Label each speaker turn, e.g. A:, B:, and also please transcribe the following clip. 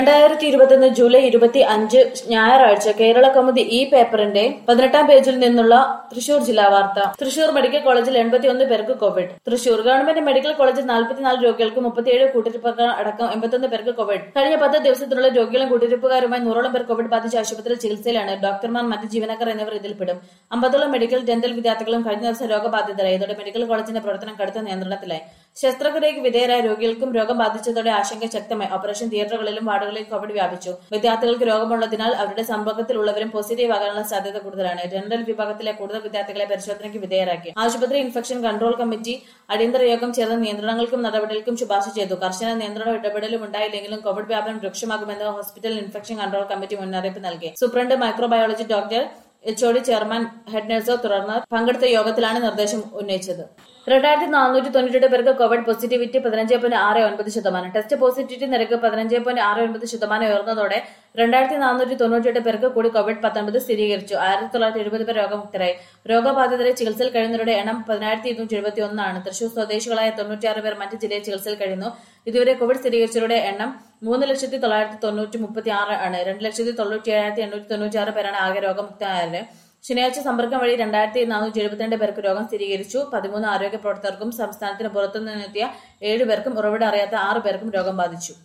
A: രണ്ടായിരത്തി ഇരുപത്തിയൊന്ന് ജൂലൈ ഇരുപത്തി അഞ്ച് ഞായറാഴ്ച കേരള കൗമുദി ഈ പേപ്പറിന്റെ പതിനെട്ടാം പേജിൽ നിന്നുള്ള തൃശൂർ ജില്ലാ വാർത്ത തൃശൂർ മെഡിക്കൽ കോളേജിൽ എൺപത്തിയൊന്ന് പേർക്ക് കോവിഡ് തൃശൂർ ഗവൺമെന്റ് മെഡിക്കൽ കോളേജിൽ നാൽപ്പത്തിനാല് രോഗികൾക്ക് മുപ്പത്തിയേഴ് കൂട്ടിരിപ്പുകാർ അടക്കം എൺപത്തൊന്ന് പേർക്ക് കോവിഡ് കഴിഞ്ഞ പത്ത് ദിവസത്തിനുള്ള രോഗികളും കൂട്ടിരിപ്പുകാരുമായി നൂറോളം പേർ കോവിഡ് ബാധിച്ച ആശുപത്രിയിൽ ചികിത്സയിലാണ് ഡോക്ടർമാർ മറ്റ് ജീവനക്കാർ എന്നിവർ ഇതിൽപ്പെടും അമ്പതോളം മെഡിക്കൽ ഡെന്റൽ വിദ്യാർത്ഥികളും കഴിഞ്ഞ ദിവസം രോഗബാധിതരായി ഇതോടെ മെഡിക്കൽ കോളേജിന്റെ പ്രവർത്തനം കടുത്ത നിയന്ത്രണത്തിലായി ശസ്ത്രക്രിയയ്ക്ക് വിധേയരായ രോഗികൾക്കും രോഗം ബാധിച്ചതോടെ ആശങ്ക ശക്തമായി ഓപ്പറേഷൻ തിയേറ്ററുകളിലും വാർഡുകളിലും കോവിഡ് വ്യാപിച്ചു വിദ്യാർത്ഥികൾക്ക് രോഗമുള്ളതിനാൽ അവരുടെ സമ്പർക്കത്തിലുള്ളവരും പോസിറ്റീവ് ആകാനുള്ള സാധ്യത കൂടുതലാണ് ഡെന്റൽ വിഭാഗത്തിലെ കൂടുതൽ വിദ്യാർത്ഥികളെ പരിശോധനയ്ക്ക് വിധേയരാക്കി ആശുപത്രി ഇൻഫെക്ഷൻ കൺട്രോൾ കമ്മിറ്റി അടിയന്തര യോഗം ചേർന്ന് നിയന്ത്രണങ്ങൾക്കും നടപടികൾക്കും ശുപാർശ ചെയ്തു കർശന നിയന്ത്രണ ഇടപെടലും ഉണ്ടായില്ലെങ്കിലും കോവിഡ് വ്യാപനം രൂക്ഷമാകുമെന്ന് ഹോസ്പിറ്റൽ ഇൻഫെക്ഷൻ കൺട്രോൾ കമ്മിറ്റി മുന്നറിയിപ്പ് നൽകി superintendent microbiology doctor H O D chairman head നഴ്സോ തുടർന്ന് പങ്കെടുത്ത യോഗത്തിലാണ് നിർദ്ദേശം ഉന്നയിച്ചത് രണ്ടായിരത്തി നാനൂറ്റി തൊണ്ണൂറ്റെട്ട് പേർക്ക് കോവിഡ് പോസിറ്റിവിറ്റി പതിനഞ്ച് പോയിന്റ് ആറ് ഒൻപത് ശതമാനം ടെസ്റ്റ് പോസിറ്റിവിറ്റി നിരക്ക് പതിനഞ്ച് പോയിന്റ് ആറ് ഒൻപത് ശതമാനം ഉയർന്നതോടെ രണ്ടായിരത്തി നാനൂറ്റി തൊണ്ണൂറ്റിയെട്ട് പേർക്ക് കൂടി കോവിഡ് പത്തൊൻപത് സ്ഥിരീകരിച്ചു ആയിരത്തി തൊള്ളായിരത്തി എഴുപത് പേർ രോഗമുക്തരായി രോഗബാധിതരെ ചികിത്സയിൽ കഴിയുന്നവരുടെ എണ്ണം പതിനായിരത്തി ഇരുന്നൂറ്റി എഴുപത്തി ഒന്നാണ് തൃശൂർ സ്വദേശികളായ തൊണ്ണൂറ്റിയാറ് പേർ മറ്റ് ജില്ലയിൽ ചികിത്സയിൽ കഴിയുന്നു ഇതുവരെ കോവിഡ് സ്ഥിരീകരിച്ചവരുടെ എണ്ണം മൂന്ന് ലക്ഷത്തി തൊള്ളായിരത്തി തൊണ്ണൂറ്റി മുപ്പത്തി ആറ് ആണ് രണ്ട് ലക്ഷത്തി തൊണ്ണൂറ്റി ഏഴായിരത്തി എണ്ണൂറ്റി തൊണ്ണൂറ്റി ആറ് പേരാണ് ആകെ രോഗമുക്തരായത് ശനിയാഴ്ച സമ്പർക്കം വഴി രണ്ടായിരത്തി നാനൂറ്റി എഴുപത്തിരണ്ട് പേർക്ക് രോഗം സ്ഥിരീകരിച്ചു പതിമൂന്ന് ആരോഗ്യ പ്രവർത്തകർക്കും സംസ്ഥാനത്തിന് പുറത്തുനിന്നെത്തിയ ഏഴ് പേർക്കും ഉറവിടം അറിയാത്ത ആറ് പേർക്കും രോഗം ബാധിച്ചു